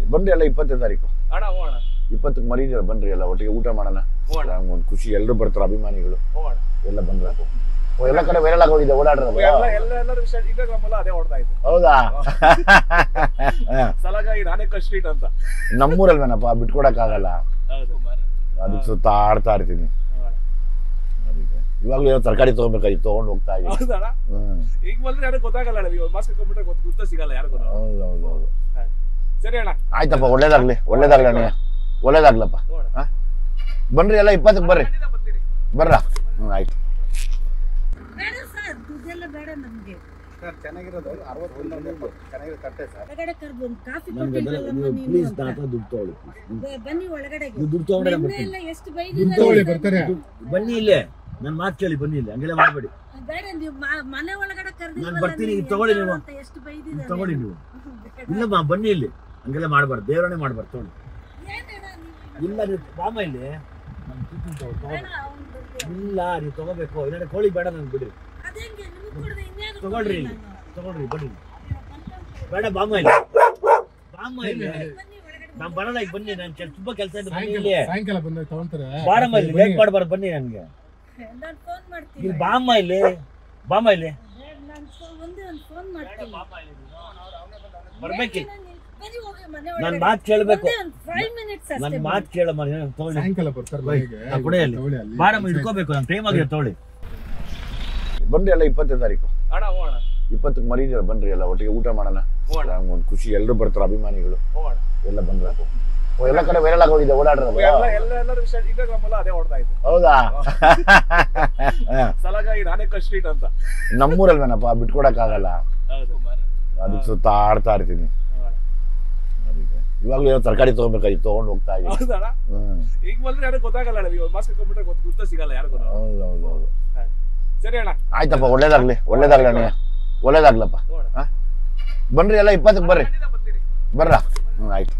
ಬನ್ರಿ ಎಲ್ಲ ಇಪ್ಪತ್ತನೇ ತಾರೀಕು ಅಣ್ಣ ಹ್ಞೂ ಅಣ್ಣ ಇಪ್ಪತ್ತಕ್ಕೆ ಮರೀದಿರ ಬನ್ರಿ ಎಲ್ಲ ಒಟ್ಟಿಗೆ ಊಟ ಮಾಡೋಣ ಹ್ಞೂ ಅಣ್ಣ ಒಂದು ಖುಷಿ ಎಲ್ಲರೂ ಬರ್ತಾರೆ ಅಭಿಮಾನಿಗಳು ಹ್ಞೂ ಅಣ್ಣ ಎಲ್ಲ ಬಂದ್ರೆ ಓ, ಎಲ್ಲ ಕಡೆ ವೈರಲ್ ಆಗೋಗಿದೆ ಓಡಾಡ್ರಲ್ಲ ಎಲ್ಲ ಎಲ್ಲ ಎಲ್ಲರೂ ಇನ್ಸ್ಟಾಗ್ರಾಮ್ ಎಲ್ಲ ಅದೇ ಓಡ್ತಾ ಇತ್ತು ಹೌದಾ ಹ. ಸಲಾಗಿ ನಾನೇಕಲ್ ಸ್ಟ್ರೀಟ್ ಅಂತ ನಮ್ಮೂರಲ್ವೇನಪ್ಪ ಬಿಟ್ಕೊಡಕ್ಕಾಗಲ್ಲ ಹೌದು ಅದಕ್ಕೆ ಸುತ್ತ ಆಡ್ತಾ ಇರ್ತೀನಿ ಹ್ಞೂ ಅಣ್ಣ. ಅದಕ್ಕೆ ಇವಾಗಲೂ ಏನೋ ತರಕಾರಿ ತಗೋಬೇಕಾಗಿ ತಗೊಂಡು ಹೋಗ್ತಾ ಇದ್ದೀನಿ ಹೌದಣ್ಣ ಹ್ಮ್ ಈಗ ಬಂದ್ರೆ ಯಾರು ಗೊತ್ತಾಗಲ್ಲ ಅಣ್ಣ ನೀವು ಮಾಸ್ಕ್ ಹಾಕೊಂಡ್ಬಿಟ್ರೆ ಗೊತ್ತ ಗುರ್ತ ಸಿಗಲ್ಲ ಯಾರಿಗೂ ಹೌದು ಹೌದು ಹೌದು ಸರಿ ಅಣ್ಣ ಆಯ್ತಪ್ಪ ಒಳ್ಳೇದಾಗ್ಲಿ ಒಳ್ಳೇದಾಗ್ಲಿ ಅಣ್ಣ ಒಳ್ಳೇದಾಗ್ಲಪ್ಪ ಹ್ಞೂ ಅಣ್ಣ. ಹ? ಬನ್ರಿ ಎಲ್ಲ ಇಪ್ಪತ್ತಕ್ಕೆ ಬರ್ರಿ ಖಂಡಿತ ಬರ್ತೀನಿ ಬರ್ರ ಹ್ಞೂ ಆಯ್ತು ಬೇಡ ಸರ್ ದುಡ್ಡೆಲ್ಲ ಬೇಡ ನಮ್ಗೆ ಸರ್ ಚೆನ್ನಾಗಿರೋದು ಅರವತ್ತೊಂದು ಚೆನ್ನಾಗಿರೋ ಕಟ್ಟೆ ಸರ್ ಒಳಗಡೆ ಕರ್ದು ಒಂದು ಕಾಫಿ ನನ್ಗೆ ಅದೆಲ್ಲ ಕೊಟ್ಟಿದ್ರಲ್ಲಮ್ಮ ನೀವು ನೀನು ಪ್ಲೀಸ್ ಅಂತ. ನನ್ನ ಹತ್ರ ದುಡ್ಡು ತಗೊಳ್ಳಿ please. ಬ- ಬನ್ನಿ ಒಳಗಡೆಗೆ ನೀವು ದುಡ್ಡು ತಗೊಂಡ್ರೆ ನಾನು ನಿನ್ನೆ ಬರ್ತೀನಿ ಎಲ್ಲ ಎಷ್ಟು ದುಡ್ಡು ಬೈದಿದ್ದಾರೆ ತಗೊಳ್ಳಿ ಸರ್. ಬರ್ತಾರೆ. ದುಡ್ಡು- ಬನ್ನಿ ಇಲ್ಲೇ ನನ್ನ ಮಾತು ಕೇಳಿ ಬನ್ನಿ ಇಲ್ಲಿ ಹಂಗೆಲ್ಲ ಮಾಡಬೇಡಿ ಬೇಡ ನೀವು ಮ- ಮನೆ ಒಳಗಡೆ ಕರ್ದಿಲ್ವಲ್ಲ ನಾನ್ ಬರ್ತೀನಿ, ನೀವು ಇದು ತಗೊಳ್ಳಿ ಎಂತ ನೀವು. ಅಂತ ಎಷ್ಟು ಬೈದಿದ್ದಾರೆ ತಗೊಳ್ಳಿ ನೀವು ಬೇಡ. ಇಲ್ಲಮ್ಮ ಬನ್ನಿ ಇಲ್ಲಿ ಹಂಗೆಲ್ಲ ಮಾಡಬಾರ್ದು ದೇವರನ್ನೇ ಮಾಡಬಾರ್ದು ತಗೊಳ್ಳಿ ಏನೇನ ನೀವು? ಇಲ್ಲ ನೀವು ಬಾಮ ಇಲ್ಲಿ ನಾನು ಟಿಫಿನ್ ತಗೋ ತಗೋ ಬೇಡ, ಅವ್ನು ಬರ್ಲಿ. ಇಲ್ಲ ನೀವು ತಗೋಬೇಕು ಇಲ್ಲಾಂದ್ರೆ ಕೋಳಿ ಬೇಡ ನನ್ಗೆ ಬಿಡ್ರಿ ಅದೇಂಗೆ ನಿಮ್ಗೆ ಕೊಡದೆ ಇನ್ಯಾರು ತಗೊಳ್ರಿ ಕೊಡ್ಲಿ ಇಲ್ಲಿ ನಾನು? ತಗೊಳ್ರಿ ಬನ್ನಿ ಬೇಡ ಬಾಮ ಇಲ್ಲಿ ಬಾಮ ಇಲ್ಲಿ ಬನ್ನಿ ಒಳಗಡೆ ನಾನು ಬರಲ್ಲ ಈಗ ಬನ್ನಿ ನಾನು ತುಂಬಾ ಕೆಲಸ ಇದೆ ಬನ್ನಿ ಸಾಯಂಕಾಲ ಇಲ್ಲಿ ಸಾಯಂಕಾಲ ಬಂದಾಗ ತಗೊಂತಾರೆ ಬಾರಮ್ಮ ಇಲ್ಲಿ ಲೇಟ್ ಮಾಡಬಾರ್ದು ಬನ್ನಿ ನನಗೆ ನಾನು ಫೋನ್ ಮಾಡ್ತೀನಿ ಇಲ್ಲಿ ಬಾಮ್ಮ ಇಲ್ಲಿ ಬಾಮ ಇಲ್ಲಿ ನಾನು ಒಂದೇ ಒಂದು ಫೋನ್ ಮಾಡ್ತೀನಿ ಬರ್ಬೇಕಿಲ್ಲ ಬನ್ನಿ ಹೋಗಿ ಮನೆ ನನ್ನ ಒಳಗಡೆ ಮಾತು ಕೇಳಬೇಕು ಒಂದೇ ಒಂದು ಫೈವ್ ಮಿನಿಟ್ಸ್ ನನ್ನ ಅಷ್ಟೇ ಮಾತು ಕೇಳಮ್ಮ ನೀನು ತಗೊಳ್ಳಿ ಸಾಯಂಕಾಲ ಬರ್ತಾರೆ ಬೈ, ಮನೆಗೆ. ನಾ ಕೊಡಿ ಅಲ್ಲಿ. ತಗೊಳ್ಳಿ ಅಲ್ಲಿ. ಬಾರಮ್ಮ ಇಟ್ಕೋಬೇಕು ನಾನು ಟೈಮ್ ಆಗಿದೆ ತಗೊಳ್ಳಿ ಬನ್ರಿ ಎಲ್ಲ ಇಪ್ಪತ್ತನೇ ತಾರೀಕು ಅಣ್ಣ ಹ್ಞೂ ಅಣ್ಣ ಇಪ್ಪತ್ತಕ್ಕೆ ಮರೀದಿರ ಬನ್ರಿ ಎಲ್ಲ ಒಟ್ಟಿಗೆ ಊಟ ಮಾಡೋಣ ಹ್ಞೂ ಅಣ್ಣ ಒಂದು ಖುಷಿ ಎಲ್ಲರೂ ಬರ್ತಾರೆ ಅಭಿಮಾನಿಗಳು ಹ್ಞೂ ಅಣ್ಣ ಎಲ್ಲ ಬಂದ್ರೆ ಓ, ಎಲ್ಲ ಕಡೆ ವೈರಲ್ ಆಗೋಗಿದೆ ಓಡಾಡ್ರಲ್ಲ ಎಲ್ಲ ಎಲ್ಲ ಎಲ್ಲರೂ ಇನ್ಸ್ಟಾಗ್ರಾಮ್ ಎಲ್ಲ ಅದೇ ಓಡ್ತಾ ಇತ್ತು ಹೌದಾ ಹ. ಸಲಾಗಿ ನಾನೇಕಲ್ ಸ್ಟ್ರೀಟ್ ಅಂತ ನಮ್ಮೂರಲ್ವೇನಪ್ಪ ಬಿಟ್ಕೊಡಕ್ಕಾಗಲ್ಲ ಹೌದು ಅದಕ್ಕೆ ಸುತ್ತ ಆಡ್ತಾ ಇರ್ತೀನಿ ಹ್ಞೂ ಅಣ್ಣ. ಅದಕ್ಕೆ ಇವಾಗಲೂ ಏನೋ ತರಕಾರಿ ತಗೋಬೇಕಾಗಿ ತಗೊಂಡು ಹೋಗ್ತಾ ಇದ್ದೀನಿ ಹೌದಣ್ಣ ಹ್ಮ್ ಈಗ ಬಂದ್ರೆ ಯಾರು ಗೊತ್ತಾಗಲ್ಲ ಅಣ್ಣ ನೀವು ಮಾಸ್ಕ್ ಹಾಕೊಂಡ್ಬಿಟ್ರೆ ಗೊತ್ತ ಗುರ್ತ ಸಿಗಲ್ಲ ಯಾರಿಗೂ ಹೌದು ಹೌದು ಹೌದು ಸರಿ ಅಣ್ಣ ಆಯ್ತಪ್ಪ ಒಳ್ಳೇದಾಗ್ಲಿ ಒಳ್ಳೇದಾಗ್ಲಿ ಅಣ್ಣ ಒಳ್ಳೇದಾಗ್ಲಪ್ಪ ಹ್ಞೂ ಅಣ್ಣ. ಹ? ಬನ್ರಿ ಎಲ್ಲ ಇಪ್ಪತ್ತಕ್ಕೆ ಬರ್ರಿ ಖಂಡಿತ ಬರ್ತೀನಿ ಬರ್ರ ಹ್ಞೂ ಆಯ್ತು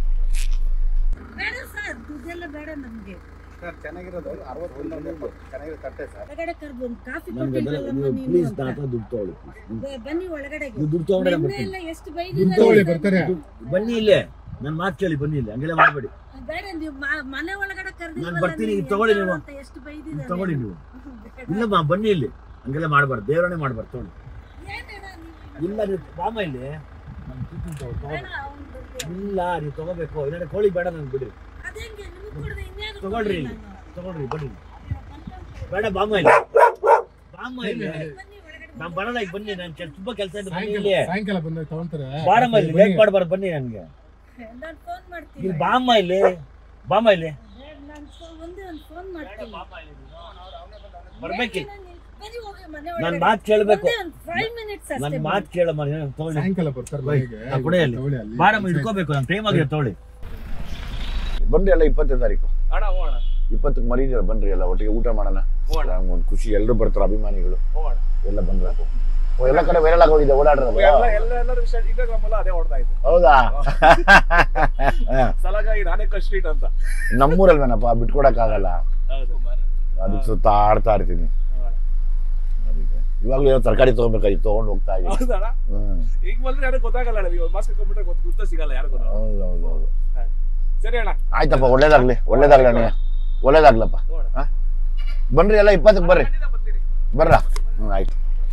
ಬೇಡ ಸರ್ ದುಡ್ಡೆಲ್ಲ ಬೇಡ ನಮ್ಗೆ ಸರ್ ಚೆನ್ನಾಗಿರೋದು ಅರವತ್ತೊಂದು ಚೆನ್ನಾಗಿರೋ ಕಟ್ಟೆ ಸರ್ ಒಳಗಡೆ ಕರ್ದು ಒಂದು ಕಾಫಿ ನನ್ಗೆ ಅದೆಲ್ಲ ಕೊಟ್ಟಿದ್ರಲ್ಲಮ್ಮ ನೀವು ನೀನು ಪ್ಲೀಸ್ ಅಂತ. ನನ್ನ ಹತ್ರ ದುಡ್ಡು ತಗೊಳ್ಳಿ please. ಬ- ಬನ್ನಿ ಒಳಗಡೆಗೆ ನೀವು ದುಡ್ಡು ತಗೊಂಡ್ರೆ ನಾನು ನಿನ್ನೆ ಬರ್ತೀನಿ ಎಲ್ಲ ಎಷ್ಟು ದುಡ್ಡು ಬೈದಿದ್ದಾರೆ ತಗೊಳ್ಳಿ ಸರ್. ಬರ್ತಾರೆ ದುಡ್ಡು- ಬನ್ನಿ ಇಲ್ಲೇ ನನ್ನ ಮಾತು ಕೇಳಿ ಬನ್ನಿ ಇಲ್ಲಿ ಹಂಗೆಲ್ಲ ಮಾಡಬೇಡಿ ಬೇಡ ನೀವು ಮ- ಮನೆ ಒಳಗಡೆ ಕರ್ದಿಲ್ವಲ್ಲ ನಾನು ಬರ್ತೀನಿ, ನೀವು ಇದು ತಗೊಳ್ಳಿ ಎಂತ ನೀವು. ಅಂತ ಎಷ್ಟು ಬೈದಿದ್ದಾರೆ ತಗೊಳ್ಳಿ ನೀವು ಬೇಡ. ಇಲ್ಲಮ್ಮ ಬನ್ನಿ ಇಲ್ಲಿ ಹಂಗೆಲ್ಲ ಮಾಡಬಾರ್ದು ದೇವರನ್ನೇ ಮಾಡಬಾರ್ದು ತಗೊಳ್ಳಿ ಏನೇನ ನೀವು? ಇಲ್ಲ ನೀವು ಬಾಮ ಇಲ್ಲಿ ನಾನು ಟಿಫಿನ್ ತಗೋ ತಗೋ ಬೇಡ, ಅವ್ನು ಬರ್ಲಿ. ಇಲ್ಲ ನೀವು ತಗೋಬೇಕು ಇಲ್ಲಾಂದ್ರೆ ಕೋಳಿ ಬೇಡ ನನ್ಗೆ ಬಿಡ್ರಿ ಅದೇಂಗೆ ನಿಮ್ಗೆ ಕೊಡದೆ ಇನ್ಯಾರು ತಗೊಳ್ರಿ ಕೊಡ್ಲಿ ಇಲ್ಲಿ ನಾನು? ತಗೊಳ್ರಿ ಬನ್ನಿ ಬೇಡ ಬಾಮ ಇಲ್ಲಿ ಬಾಮ ಇಲ್ಲಿ ಬನ್ನಿ ಒಳಗಡೆ ನಾನು ಬರಲ್ಲ ಈಗ ಬನ್ನಿ ನಾನು ತುಂಬಾ ಕೆಲಸ ಇದೆ ಬನ್ನಿ ಸಾಯಂಕಾಲ ಇಲ್ಲಿ ಸಾಯಂಕಾಲ ಬಂದಾಗ ತಗೊಂತಾರೆ ಬಾರಮ್ಮ ಇಲ್ಲಿ ಲೇಟ್ ಮಾಡಬಾರ್ದು ಬನ್ನಿ ನನಗೆ ನಾನು ಫೋನ್ ಮಾಡ್ತೀನಿ ಇಲ್ಲಿ ಬಾಮ್ಮ ಇಲ್ಲಿ ಬಾಮ ಇಲ್ಲಿ ನಾನು ಒಂದೇ ಒಂದು ಫೋನ್ ಮಾಡ್ತೀನಿ ಬರ್ಬೇಕಿಲ್ಲ ಬನ್ನಿ ಹೋಗಿ ಮನೆ ನನ್ನ ಒಳಗಡೆ ಮಾತು ಕೇಳಬೇಕು ಒಂದೇ ಒಂದು ಫೈವ್ ಮಿನಿಟ್ಸ್ ನನ್ನ ಅಷ್ಟೇ ಮಾತು ಕೇಳಮ್ಮ ನೀನು ತಗೊಳ್ಳಿ ಸಾಯಂಕಾಲ ಬರ್ತಾರೆ ಬೈ, ಮನೆಗೆ. ನಾ ಕೊಡಿ ಅಲ್ಲಿ. ತಗೊಳ್ಳಿ ಅಲ್ಲಿ. ಬಾರಮ್ಮ ಇಟ್ಕೋಬೇಕು ನಾನು ಟೈಮ್ ಆಗಿದೆ ತಗೊಳ್ಳಿ ಬನ್ರಿ ಎಲ್ಲ ಇಪ್ಪತ್ತನೇ ತಾರೀಕು ಅಣ್ಣ ಹ್ಞೂ ಅಣ್ಣ ಇಪ್ಪತ್ತಕ್ಕೆ ಮರೀದಿರ ಬನ್ರಿ ಎಲ್ಲ ಒಟ್ಟಿಗೆ ಊಟ ಮಾಡೋಣ ಹ್ಞೂ ಅಣ್ಣ ಒಂದು ಖುಷಿ ಎಲ್ಲರೂ ಬರ್ತಾರೆ ಅಭಿಮಾನಿಗಳು ಹ್ಞೂ ಅಣ್ಣ ಎಲ್ಲ ಬಂದ್ರೆ ಓ, ಎಲ್ಲ ಕಡೆ ವೈರಲ್ ಆಗೋಗಿದೆ ಓಡಾಡ್ರಲ್ಲ ಎಲ್ಲ ಎಲ್ಲ ಎಲ್ಲರೂ ಇನ್ಸ್ಟಾಗ್ರಾಮ್ ಎಲ್ಲ ಅದೇ ಓಡ್ತಾ ಇತ್ತು ಹೌದಾ ಹ. ಸಲಾಗಿ ನಾನೇಕಲ್ ಸ್ಟ್ರೀಟ್ ಅಂತ ನಮ್ಮೂರಲ್ವೇನಪ್ಪ ಬಿಟ್ಕೊಡಕ್ಕಾಗಲ್ಲ ಹೌದು ಅದಕ್ಕೆ ಸುತ್ತ ಆಡ್ತಾ ಇರ್ತೀನಿ ಹ್ಞೂ ಅಣ್ಣ. ಅದಕ್ಕೆ ಇವಾಗಲೂ ಏನೋ ತರಕಾರಿ ತಗೋಬೇಕಾಗಿ ತಗೊಂಡು ಹೋಗ್ತಾ ಇದ್ದೀನಿ ಹೌದಣ್ಣ ಹ್ಮ್ ಈಗ ಬಂದ್ರೆ ಯಾರು ಗೊತ್ತಾಗಲ್ಲ ಅಣ್ಣ ನೀವು ಮಾಸ್ಕ್ ಹಾಕೊಂಡ್ಬಿಟ್ರೆ ಗೊತ್ತ ಗುರ್ತ ಸಿಗಲ್ಲ ಯಾರಿಗೂ ಹೌದು ಹೌದು ಹೌದು ಸರಿ ಅಣ್ಣ ಆಯ್ತಪ್ಪ ಒಳ್ಳೇದಾಗ್ಲಿ ಒಳ್ಳೇದಾಗ್ಲಿ ಅಣ್ಣ ಒಳ್ಳೇದಾಗ್ಲಪ್ಪ ಹ್ಞೂ ಅಣ್ಣ. ಹ? ಬನ್ರಿ ಎಲ್ಲ ಇಪ್ಪತ್ತಕ್ಕೆ ಬರ್ರಿ ಖಂಡಿತ ಬರ್ತೀನಿ ಬರ್ರ ಹ್ಞೂ ಆಯ್ತು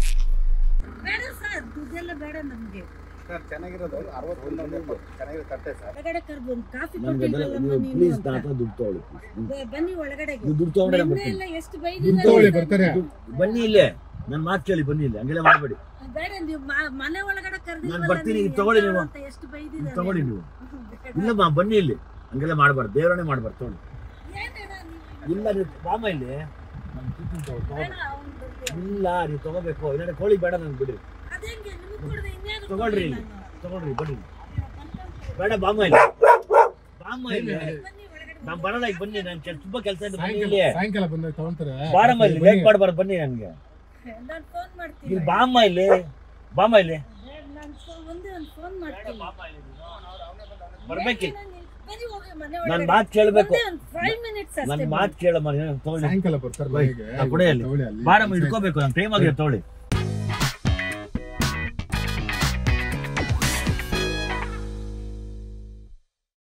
ಬೇಡ ಸರ್ ದುಡ್ಡೆಲ್ಲ ಬೇಡ ನಮ್ಗೆ ಸರ್ ಚೆನ್ನಾಗಿರೋದು ಅರವತ್ತೊಂದು ಚೆನ್ನಾಗಿರೋ ಕಟ್ಟೆ ಸರ್ ಒಳಗಡೆ ಕರ್ದು ಒಂದು ಕಾಫಿ ನನ್ಗೆ ಅದೆಲ್ಲ ಕೊಟ್ಟಿದ್ರಲ್ಲಮ್ಮ ನೀವು ನೀನು ಪ್ಲೀಸ್ ಅಂತ. ನನ್ನ ಹತ್ರ ದುಡ್ಡು ತಗೊಳ್ಳಿ please. ಬ- ಬನ್ನಿ ಒಳಗಡೆಗೆ ನೀವು ದುಡ್ಡು ತಗೊಂಡ್ರೆ ನಾನು ನಿನ್ನೆ ಬರ್ತೀನಿ ಎಲ್ಲ ಎಷ್ಟು ದುಡ್ಡು ತಗೊಳ್ಳಿ ಬೈದಿದ್ದಾರೆ ಬರ್ತಾರೆ ದುಡ್ಡು- ಬನ್ನಿ ಇಲ್ಲೇ ನನ್ನ ಮಾತು ಕೇಳಿ ಬನ್ನಿ ಇಲ್ಲಿ ಹಂಗೆಲ್ಲ ಮಾಡಬೇಡಿ ಬೇಡ ನೀವು ಮ- ಮನೆ ಒಳಗಡೆ ಕರ್ದಿಲ್ವಲ್ಲ ನಾನು ಬರ್ತೀನಿ, ನೀವು ಇದು ತಗೊಳ್ಳಿ ಎಂತ ನೀವು. ಅಂತ ಎಷ್ಟು ಬೈದಿದ್ದಾರೆ ತಗೊಳ್ಳಿ ನೀವು ಬೇಡ. ಇಲ್ಲಮ್ಮ ಬನ್ನಿ ಇಲ್ಲಿ ಹಂಗೆಲ್ಲ ಮಾಡಬಾರ್ದು ದೇವರನ್ನೇ ಮಾಡಬಾರ್ದು ತಗೊಳ್ಳಿ ಏನೇನ ನೀವು? ಇಲ್ಲ ನೀವು ಬಾಮ ಇಲ್ಲಿ ನಾನು ಟಿಫಿನ್ ತಗೋ ತಗೋ ಬೇಡ, ಅವ್ನು ಬರ್ಲಿ. ಇಲ್ಲ ನೀವು ತಗೋಬೇಕು ಇಲ್ಲಾಂದ್ರೆ ಕೋಳಿ ಬೇಡ ನನ್ಗೆ ಬಿಡ್ರಿ ಅದೇಂಗೆ ನಿಮ್ಗೆ ಕೊಡದೆ ಇನ್ಯಾರು ತಗೊಳ್ರಿ ಕೊಡ್ಲಿ ಇಲ್ಲಿ. ನಾನು? ತಗೊಳ್ರಿ ಬನ್ನಿ ಬೇಡ ಬಾಮ ಇಲ್ಲಿ ಬಾಮ ಇಲ್ಲಿ ಬನ್ನಿ ಒಳಗಡೆ ನಾನು ಬರಲ್ಲ ಈಗ ಬನ್ನಿ ನಾನು ತುಂಬಾ ಕೆಲಸ ಇದೆ ಬನ್ನಿ ಸಾಯಂಕಾಲ ಇಲ್ಲಿ ಸಾಯಂಕಾಲ ಬಂದಾಗ ತಗೊಂತಾರೆ ಬಾರಮ್ಮ ಇಲ್ಲಿ ಲೇಟ್ ಮಾಡಬಾರ್ದು ಬನ್ನಿ ನನಗೆ ನಾನು ಫೋನ್ ಮಾಡ್ತೀನಿ ಇಲ್ಲಿ ಬಾಮ್ಮ ಇಲ್ಲಿ ಬಾಮ ಇಲ್ಲಿ ನಾನು ಒಂದೇ ಒಂದು ಫೋನ್ ಮಾಡ್ತೀನಿ ಬರ್ಬೇಕಿಲ್ಲ ಬನ್ನಿ ಹೋಗಿ ಮನೆ ನನ್ನ ಒಳಗಡೆ ಮಾತು ಕೇಳಬೇಕು ಒಂದೇ ಒಂದು ಫೈವ್ ಮಿನಿಟ್ಸ್ ನನ್ನ ಅಷ್ಟೇ ಮಾತು ಕೇಳಮ್ಮ ನೀನು ತಗೊಳ್ಳಿ ಸಾಯಂಕಾಲ ಬರ್ತಾರೆ ಬೈ, ಮನೆಗೆ. ನಾ ಕೊಡಿ ಅಲ್ಲಿ. ತಗೊಳ್ಳಿ ಅಲ್ಲಿ. ಬಾರಮ್ಮ ಇಟ್ಕೋಬೇಕು ನಾನು ಟೈಮ್ ಆಗಿದೆ ತಗೊಳ್ಳಿ